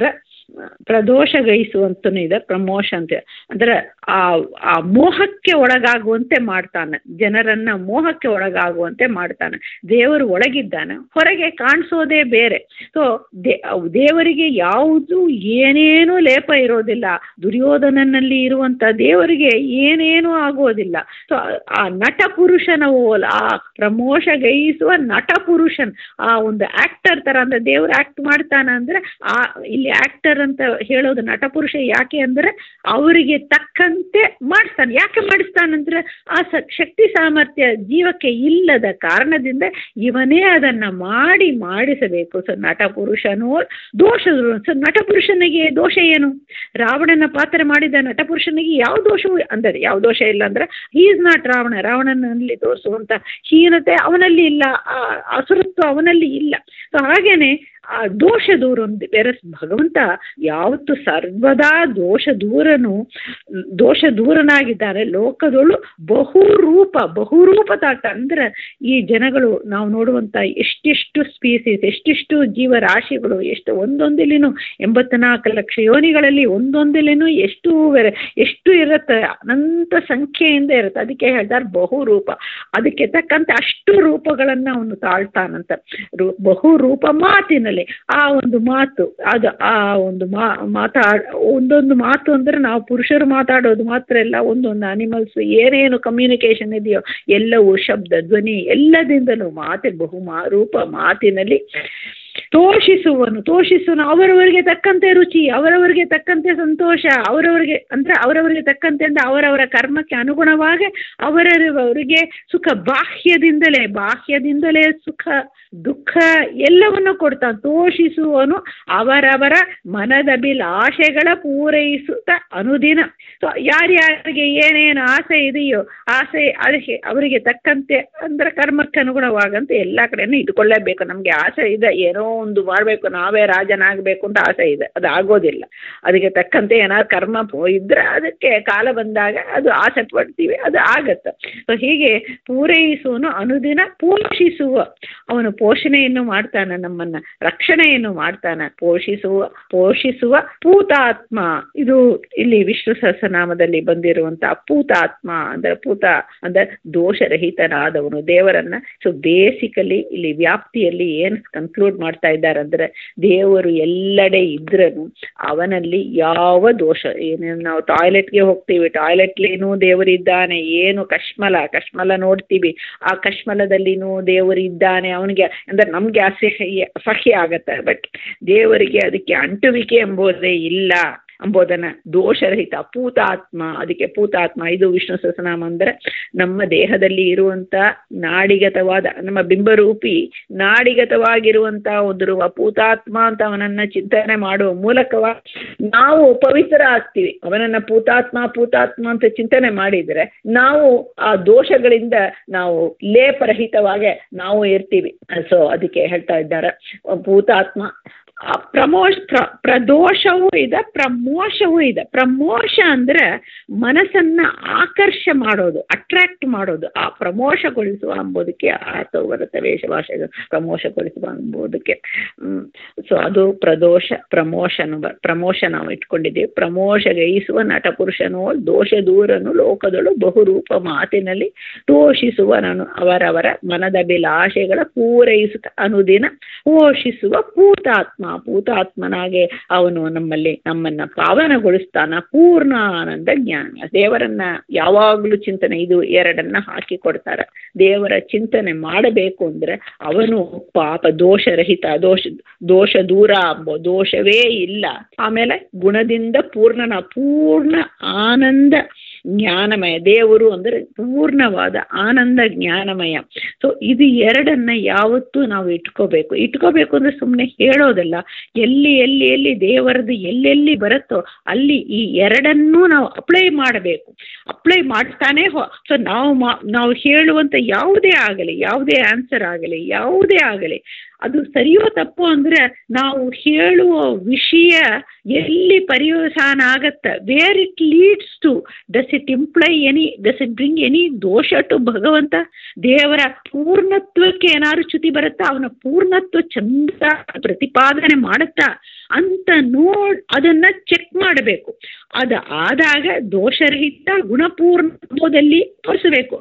ಪ್ರದೋಷಗೈಸುವಂತನೂ ಇದೆ ಪ್ರಮೋಷ ಅಂತ ಅಂದ್ರೆ ಆ ಆ ಮೋಹಕ್ಕೆ ಒಳಗಾಗುವಂತೆ ಮಾಡ್ತಾನೆ ಜನರನ್ನ ಮೋಹಕ್ಕೆ ಒಳಗಾಗುವಂತೆ ಮಾಡ್ತಾನೆ ದೇವರು ಒಳಗಿದ್ದಾನೆ ಹೊರಗೆ ಕಾಣಿಸೋದೇ ಬೇರೆ ಸೊ ದೇವರಿಗೆ ಯಾವುದು ಏನೇನೂ ಲೇಪ ಇರೋದಿಲ್ಲ ದುರ್ಯೋಧನನಲ್ಲಿ ಇರುವಂತ ದೇವರಿಗೆ ಏನೇನೂ ಆಗೋದಿಲ್ಲ ಸೊ ಆ ನಟ ಪುರುಷನ ಓಲ ಆ ಪ್ರಮೋಷಗೈಸುವ ನಟ ಪುರುಷನ್ ಆ ಒಂದು ಆಕ್ಟರ್ ತರ ಅಂದ್ರೆ ದೇವರು ಆಕ್ಟ್ ಮಾಡ್ತಾನ ಅಂದ್ರೆ ಆ ಇಲ್ಲಿ ಆಕ್ಟರ್ ಅಂತ ಹೇಳೋದು ನಟಪುರುಷ ಯಾಕೆ ಅಂದ್ರೆ ಅವರಿಗೆ ತಕ್ಕಂತೆ ಮಾಡಿಸ್ತಾನೆ ಯಾಕೆ ಮಾಡಿಸ್ತಾನೆ ತೋರಿಸ್ತಾನಂದ್ರೆ ಆ ಸ ಶಕ್ತಿ ಸಾಮರ್ಥ್ಯ ಜೀವಕ್ಕೆ ಇಲ್ಲದ ಕಾರಣದಿಂದ ಇವನೇ ಅದನ್ನ ಮಾಡಿ ಮಾಡಿಸಬೇಕು ಸೊ ನಟ ಪುರುಷನೋ ದೋಷ ಸೊ ನಟ ಪುರುಷನಿಗೆ ದೋಷ ಏನು ರಾವಣನ ಪಾತ್ರ ಮಾಡಿದ ನಟ ಪುರುಷನಿಗೆ ಯಾವ ದೋಷವೂ ಅಂದರೆ ಯಾವ ದೋಷ ಇಲ್ಲ ಅಂದ್ರೆ ಹೀ ಇಸ್ ನಾಟ್ ರಾವಣ ರಾವಣನಲ್ಲಿ ತೋರಿಸುವಂತ ಹೀನತೆ ಅವನಲ್ಲಿ ಇಲ್ಲ ಆ ಅಸುರತ್ವ ಅವನಲ್ಲಿ ಇಲ್ಲ ಸೊ ಹಾಗೇನೆ ಆ ದೋಷ ದೂರ ಒಂದು ಬೇರೆ ಭಗವಂತ ಯಾವತ್ತು ಸರ್ವದಾ ದೋಷ ದೂರನು ದೋಷ ದೂರನಾಗಿದ್ದಾರೆ ಲೋಕದೊಳು ಬಹುರೂಪ ಬಹುರೂಪ ತಾಟ ಅಂದ್ರೆ ಈ ಜನಗಳು ನಾವು ನೋಡುವಂತ ಎಷ್ಟೆಷ್ಟು ಸ್ಪೀಸೀಸ್ ಎಷ್ಟೆಷ್ಟು ಜೀವರಾಶಿಗಳು ಎಷ್ಟು ಒಂದೊಂದಿಲಿನೂ ಎಂಬತ್ನಾಲ್ಕು ಲಕ್ಷ ಯೋನಿಗಳಲ್ಲಿ ಒಂದೊಂದಿಲಿನೂ ಎಷ್ಟು ವೆರ ಎಷ್ಟು ಇರುತ್ತೆ ಅನಂತ ಸಂಖ್ಯೆಯಿಂದ ಇರುತ್ತೆ ಅದಕ್ಕೆ ಹೇಳ್ತಾರೆ ಬಹುರೂಪ ಅದಕ್ಕೆ ತಕ್ಕಂತೆ ಅಷ್ಟು ರೂಪಗಳನ್ನು ಅವನು ತಾಳ್ತಾನಂತ ರೂ ಬಹುರೂಪ ಮಾತಿನಲ್ಲಿ ಆ ಒಂದು ಮಾತು ಅದು ಆ ಒಂದು ಮಾ ಮಾತಾಡ್ ಒಂದೊಂದು ಮಾತು ಅಂದರೆ ನಾವು ಪುರುಷರು ಮಾತಾಡೋದು ಮಾತ್ರ ಇಲ್ಲ ಒಂದೊಂದು ಅನಿಮಲ್ಸ್ ಏನೇನು ಕಮ್ಯುನಿಕೇಶನ್ ಇದೆಯೋ ಎಲ್ಲವೂ ಶಬ್ದ ಧ್ವನಿ ಎಲ್ಲದಿಂದಲೂ ಮಾತೆ ಬಹು ಮಾ ರೂಪ ಮಾತಿನಲ್ಲಿ ತೋಷಿಸುವನು ತೋಷಿಸುವನು ಅವರವರಿಗೆ ತಕ್ಕಂತೆ ರುಚಿ ಅವರವರಿಗೆ ತಕ್ಕಂತೆ ಸಂತೋಷ ಅವರವರಿಗೆ ಅಂದ್ರೆ ಅವರವರಿಗೆ ತಕ್ಕಂತೆ ಅಂದ್ರೆ ಅವರವರ ಕರ್ಮಕ್ಕೆ ಅನುಗುಣವಾಗಿ ಅವರವರಿಗೆ ಸುಖ ಬಾಹ್ಯದಿಂದಲೇ ಬಾಹ್ಯದಿಂದಲೇ ಸುಖ ದುಃಖ ಎಲ್ಲವನ್ನು ಕೊಡ್ತಾನೆ ತೋಷಿಸುವನು ಅವರವರ ಮನದ ಬಿಲ್ ಆಶೆಗಳ ಪೂರೈಸುತ್ತ ಅನುದಿನ ಸೊ ಯಾರ್ಯಾರಿಗೆ ಏನೇನು ಆಸೆ ಇದೆಯೋ ಆಸೆ ಅದಕ್ಕೆ ಅವರಿಗೆ ತಕ್ಕಂತೆ ಅಂದ್ರೆ ಕರ್ಮಕ್ಕೆ ಅನುಗುಣವಾಗಂತೆ ಎಲ್ಲ ಕಡೆನೂ ಇಟ್ಕೊಳ್ಳೇಬೇಕು ನಮಗೆ ಆಸೆ ಇದೆ ಏನೋ ಒಂದು ಮಾಡಬೇಕು ನಾವೇ ರಾಜನಾಗಬೇಕು ಅಂತ ಆಸೆ ಇದೆ ಅದು ಆಗೋದಿಲ್ಲ ಅದಕ್ಕೆ ತಕ್ಕಂತೆ ಏನಾದ್ರು ಕರ್ಮ ಇದ್ರೆ ಅದಕ್ಕೆ ಕಾಲ ಬಂದಾಗ ಅದು ಆಸೆ ಪಡ್ತೀವಿ ಅದು ಆಗತ್ತೆ ಸೊ ಹೀಗೆ ಪೂರೈಸುವನು ಅನುದಿನ ಪೋಷಿಸುವ ಅವನು ಪೋಷಣೆಯನ್ನು ಮಾಡ್ತಾನೆ ನಮ್ಮನ್ನ ರಕ್ಷಣೆಯನ್ನು ಮಾಡ್ತಾನೆ ಪೋಷಿಸುವ ಪೋಷಿಸುವ ಪೂತಾತ್ಮ ಇದು ಇಲ್ಲಿ ವಿಷ್ಣು ಸಹಸ್ರನಾಮದಲ್ಲಿ ಬಂದಿರುವಂತ ಪೂತಾತ್ಮ ಅಂದ್ರೆ ಪೂತ ಅಂದ್ರೆ ದೋಷರಹಿತನಾದವನು ದೇವರನ್ನ ಸೊ ಬೇಸಿಕಲಿ ಇಲ್ಲಿ ವ್ಯಾಪ್ತಿಯಲ್ಲಿ ಏನ್ ಕನ್ಕ್ಲೂಡ್ ಮಾಡ್ತಾ ಇದ್ದಾರೆ ಅಂದ್ರೆ ದೇವರು ಎಲ್ಲೆಡೆ ಇದ್ರನು ಅವನಲ್ಲಿ ಯಾವ ದೋಷ ಏನೇನು ನಾವು ಟಾಯ್ಲೆಟ್ಗೆ ಹೋಗ್ತೀವಿ ಟಾಯ್ಲೆಟ್ಲೇನೂ ದೇವರಿದ್ದಾನೆ ಏನು ಕಶ್ಮಲ ಕಶ್ಮಲ ನೋಡ್ತೀವಿ ಆ ಕಶ್ಮಲದಲ್ಲಿನೂ ದೇವರಿದ್ದಾನೆ ಅವನಿಗೆ ಅಂದ್ರೆ ನಮ್ಗೆ ಅಸಹ್ಯ ಅಸಹ್ಯ ಆಗತ್ತೆ ಬಟ್ ದೇವರಿಗೆ ಅದಕ್ಕೆ ಅಂಟುವಿಕೆ ಎಂಬುದೇ ಇಲ್ಲ ಎಂಬುದನ್ನ ದೋಷರಹಿತ ಪೂತಾತ್ಮ ಅದಕ್ಕೆ ಪೂತಾತ್ಮ ಇದು ವಿಷ್ಣು ಸಹಸ್ರನಾಮ ಅಂದರೆ ನಮ್ಮ ದೇಹದಲ್ಲಿ ಇರುವಂತ ನಾಡಿಗತವಾದ ನಮ್ಮ ಬಿಂಬರೂಪಿ ನಾಡಿಗತವಾಗಿರುವಂತ ಒಂದು ರೂಪ ಪೂತಾತ್ಮ ಅಂತ ಅವನನ್ನ ಚಿಂತನೆ ಮಾಡುವ ಮೂಲಕವಾಗಿ ನಾವು ಪವಿತ್ರ ಆಗ್ತೀವಿ ಅವನನ್ನ ಪೂತಾತ್ಮ ಪೂತಾತ್ಮ ಅಂತ ಚಿಂತನೆ ಮಾಡಿದರೆ ನಾವು ಆ ದೋಷಗಳಿಂದ ನಾವು ಲೇಪರಹಿತವಾಗಿ ನಾವು ಇರ್ತೀವಿ ಸೊ ಅದಕ್ಕೆ ಹೇಳ್ತಾ ಇದ್ದಾರೆ ಪೂತಾತ್ಮ ಪ್ರಮೋಷ ಪ್ರ ಪ್ರದೋಷವೂ ಇದೆ ಪ್ರಮೋಷವೂ ಇದೆ ಪ್ರಮೋಷ ಅಂದರೆ ಮನಸ್ಸನ್ನು ಆಕರ್ಷ ಮಾಡೋದು ಅಟ್ರಾಕ್ಟ್ ಮಾಡೋದು ಆ ಪ್ರಮೋಷಗೊಳಿಸುವ ಎಂಬುದಕ್ಕೆ ಅರ್ಥ ಬರುತ್ತೆ ವೇಷಭಾಷೆಗೆ ಪ್ರಮೋಷಗೊಳಿಸುವ ಎಂಬುದಕ್ಕೆ ಸೊ ಅದು ಪ್ರದೋಷ ಪ್ರಮೋಷನ್ ಪ್ರಮೋಷ ನಾವು ಇಟ್ಕೊಂಡಿದ್ದೀವಿ ಪ್ರಮೋಷ ಗೈಸುವ ನಟಪುರುಷನೋ ದೋಷ ದೂರನು ಲೋಕದಳು ಬಹುರೂಪ ಮಾತಿನಲ್ಲಿ ತೋಷಿಸುವನನು ಅವರವರ ಮನದ ಬಿಲಾಶೆಗಳ ಪೂರೈಸುತ್ತ ಅನುದಿನ ಪೋಷಿಸುವ ಪೂತಾತ್ಮ ಪೂತಾತ್ಮನಾಗೆ ಅವನು ನಮ್ಮಲ್ಲಿ ನಮ್ಮನ್ನ ಪಾವನಗೊಳಿಸ್ತಾನ ಪೂರ್ಣ ಆನಂದ ಜ್ಞಾನ ದೇವರನ್ನ ಯಾವಾಗಲೂ ಚಿಂತನೆ ಇದು ಎರಡನ್ನ ಹಾಕಿ ಕೊಡ್ತಾರೆ ದೇವರ ಚಿಂತನೆ ಮಾಡಬೇಕು ಅಂದ್ರೆ ಅವನು ಪಾಪ ದೋಷರಹಿತ ದೋಷ ದೋಷ ದೂರ ಎಂಬ ದೋಷವೇ ಇಲ್ಲ ಆಮೇಲೆ ಗುಣದಿಂದ ಪೂರ್ಣನ ಪೂರ್ಣ ಆನಂದ ಜ್ಞಾನಮಯ ದೇವರು ಅಂದರೆ ಪೂರ್ಣವಾದ ಆನಂದ ಜ್ಞಾನಮಯ ಸೊ ಇದು ಎರಡನ್ನ ಯಾವತ್ತೂ ನಾವು ಇಟ್ಕೋಬೇಕು ಇಟ್ಕೋಬೇಕು ಅಂದ್ರೆ ಸುಮ್ಮನೆ ಹೇಳೋದಲ್ಲ ಎಲ್ಲಿ ಎಲ್ಲಿ ಎಲ್ಲಿ ದೇವರದ್ದು ಎಲ್ಲೆಲ್ಲಿ ಬರುತ್ತೋ ಅಲ್ಲಿ ಈ ಎರಡನ್ನೂ ನಾವು ಅಪ್ಲೈ ಮಾಡಬೇಕು ಅಪ್ಲೈ ಮಾಡ್ತಾನೆ ಹೋ ಸೊ ನಾವು ಮಾ ನಾವು ಹೇಳುವಂಥ ಯಾವುದೇ ಆಗಲಿ ಯಾವುದೇ ಆನ್ಸರ್ ಆಗಲಿ ಯಾವುದೇ ಆಗಲಿ ಅದು ಸರಿಯೋ ತಪ್ಪು ಅಂದರೆ ನಾವು ಹೇಳುವ ವಿಷಯ ಎಲ್ಲಿ ಪರ್ಯವಸಾನ ಆಗತ್ತೆ where it leads to does it imply any does it bring any ದೋಷ ಟು ಭಗವಂತ ದೇವರ ಪೂರ್ಣತ್ವಕ್ಕೆ ಏನಾದ್ರು ಚ್ಯುತಿ ಬರುತ್ತಾ ಅವನ ಪೂರ್ಣತ್ವ ಚಂದ ಪ್ರತಿಪಾದನೆ ಮಾಡುತ್ತಾ ಅಂತ ನೋಡ್ ಅದನ್ನ ಚೆಕ್ ಮಾಡಬೇಕು ಅದು ಆದಾಗ ದೋಷರಹಿತ ಗುಣಪೂರ್ಣದಲ್ಲಿ ತೋರಿಸಬೇಕು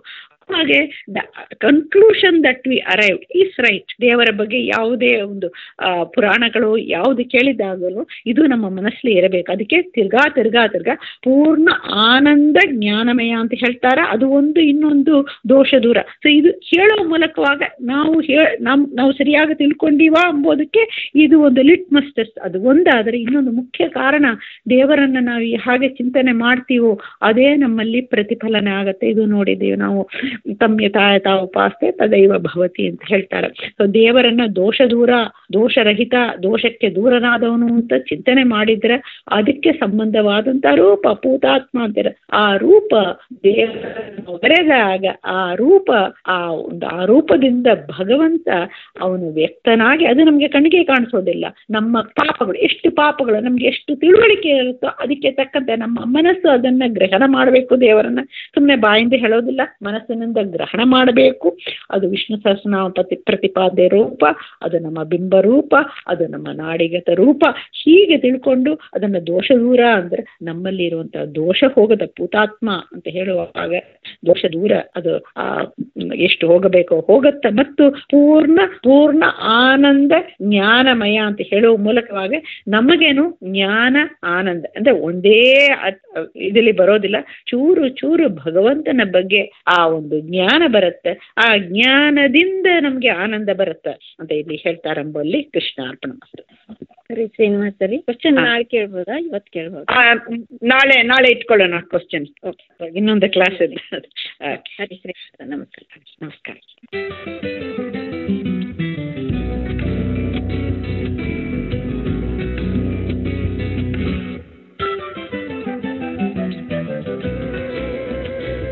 ಹಾಗೆ the conclusion that we arrive is right ದೇವರ ಬಗ್ಗೆ ಯಾವುದೇ ಒಂದು ಆ, ಪುರಾಣಗಳು ಯಾವುದು ಕೇಳಿದಾಗಲೂ ಇದು ನಮ್ಮ ಮನಸ್ಸಲ್ಲಿ ಇರಬೇಕು ಅದಕ್ಕೆ ತಿರ್ಗಾ ತಿರ್ಗಾ ತಿರ್ಗಾ ಪೂರ್ಣ ಆನಂದ ಜ್ಞಾನಮಯ ಅಂತ ಹೇಳ್ತಾರೆ ಅದು ಒಂದು ಇನ್ನೊಂದು ದೋಷ ದೂರ ಸೊ ಇದು ಹೇಳೋ ಮೂಲಕವಾಗ ನಾವು ಹೇ ನಮ್ ನಾವು ಸರಿಯಾಗಿ ತಿಳ್ಕೊಂಡಿವಾ ಎಂಬುದಕ್ಕೆ ಇದು ಒಂದು ಲಿಟ್ಮಸ್ ಟೆಸ್ಟ್ ಅದು ಒಂದಾದರೆ ಇನ್ನೊಂದು ಮುಖ್ಯ ಕಾರಣ ದೇವರನ್ನು ನಾವು ಈ ಹಾಗೆ ಚಿಂತನೆ ಮಾಡ್ತೀವೋ ಅದೇ ನಮ್ಮಲ್ಲಿ ಪ್ರತಿಫಲನೆ ಆಗುತ್ತೆ ಇದು ನೋಡಿದ್ದೀವಿ ನಾವು ತಮ್ಯತಾಯತ ಉಪಾಸ್ತೆ ತದೈವ ಭವತಿ ಅಂತ ಹೇಳ್ತಾರೆ ಸೊ ದೇವರನ್ನ ದೋಷ ದೂರ ದೋಷರಹಿತ ದೋಷಕ್ಕೆ ದೂರನಾದವನು ಅಂತ ಚಿಂತನೆ ಮಾಡಿದ್ರೆ ಅದಕ್ಕೆ ಸಂಬಂಧವಾದಂಥ ರೂಪ ಪೂತಾತ್ಮ ಅಂತಾರೆ ಆ ರೂಪ ದೇವರನ್ನು ಬರೆದಾಗ ಆ ರೂಪ ಆ ಒಂದು ಆ ರೂಪದಿಂದ ಭಗವಂತ ಅವನು ವ್ಯಕ್ತನಾಗಿ ಅದು ನಮಗೆ ಕಣ್ಣಿಗೆ ಕಾಣಿಸೋದಿಲ್ಲ ನಮ್ಮ ಪಾಪಗಳು ಎಷ್ಟು ಪಾಪಗಳು ನಮ್ಗೆ ಎಷ್ಟು ತಿಳುವಳಿಕೆ ಇರುತ್ತೋ ಅದಕ್ಕೆ ತಕ್ಕಂತೆ ನಮ್ಮ ಮನಸ್ಸು ಅದನ್ನ ಗ್ರಹಣ ಮಾಡಬೇಕು ದೇವರನ್ನ ಸುಮ್ಮನೆ ಬಾಯಿಂದ ಹೇಳೋದಿಲ್ಲ ಮನಸ್ಸಿನಿಂದ ಗ್ರಹಣ ಮಾಡಬೇಕು ಅದು ವಿಷ್ಣು ಸಹಸ್ರನಾಮ ಪ್ರತಿ ಪ್ರತಿಪಾದ್ಯ ರೂಪ ಅದು ನಮ್ಮ ಬಿಂಬ ರೂಪ ಅದು ನಮ್ಮ ನಾಡಿಗತ ರೂಪ ಹೀಗೆ ತಿಳ್ಕೊಂಡು ಅದನ್ನು ದೋಷ ದೂರ ಅಂದ್ರೆ ನಮ್ಮಲ್ಲಿ ಇರುವಂತಹ ದೋಷ ಹೋಗದ ಪೂತಾತ್ಮ ಅಂತ ಹೇಳುವಾಗ ದೋಷ ದೂರ ಅದು ಆ ಎಷ್ಟು ಹೋಗಬೇಕೋ ಹೋಗುತ್ತೆ ಮತ್ತು ಪೂರ್ಣ ಪೂರ್ಣ ಆನಂದ ಜ್ಞಾನಮಯ ಅಂತ ಹೇಳುವ ಮೂಲಕವಾಗ ನಮಗೇನು ಜ್ಞಾನ ಆನಂದ ಅಂದ್ರೆ ಒಂದೇ ಅದ್- ಇದರಲ್ಲಿ ಬರೋದಿಲ್ಲ ಚೂರು ಚೂರು ಭಗವಂತನ ಬಗ್ಗೆ ಆ ಒಂದು ಜ್ಞಾನ ಬರುತ್ತೆ ಆ ಜ್ಞಾನದಿಂದ ನಮಗೆ ಆನಂದ ಬರುತ್ತೆ ಅಂತ ಇಲ್ಲಿ ಹೇಳ್ತಾರಂಬಲ್ಲಿ ಕೃಷ್ಣ ಅರ್ಪಣ ಮಸ್ತು. ಸರಿ ಶ್ರೀನಿವಾಸ್ ಸರಿ ಕ್ವಶನ್ ಹಾ. ನಾಳೆ ಕೇಳ್ಬೋದಾ ಇವತ್ತು ಕೇಳ್ಬೋದಾ ಆ, ನಾಳೆ ನಾಳೆ ಇಟ್ಕೊಳ್ಳೋಣ ಕ್ವಶನ್ ಇನ್ನೊಂದು ಕ್ಲಾಸ್ ಇದೆ ಓಕೆ ಸರಿ ಶ್ರೀನಿವಾಸ ನಮಸ್ಕಾರ ನಮಸ್ಕಾರ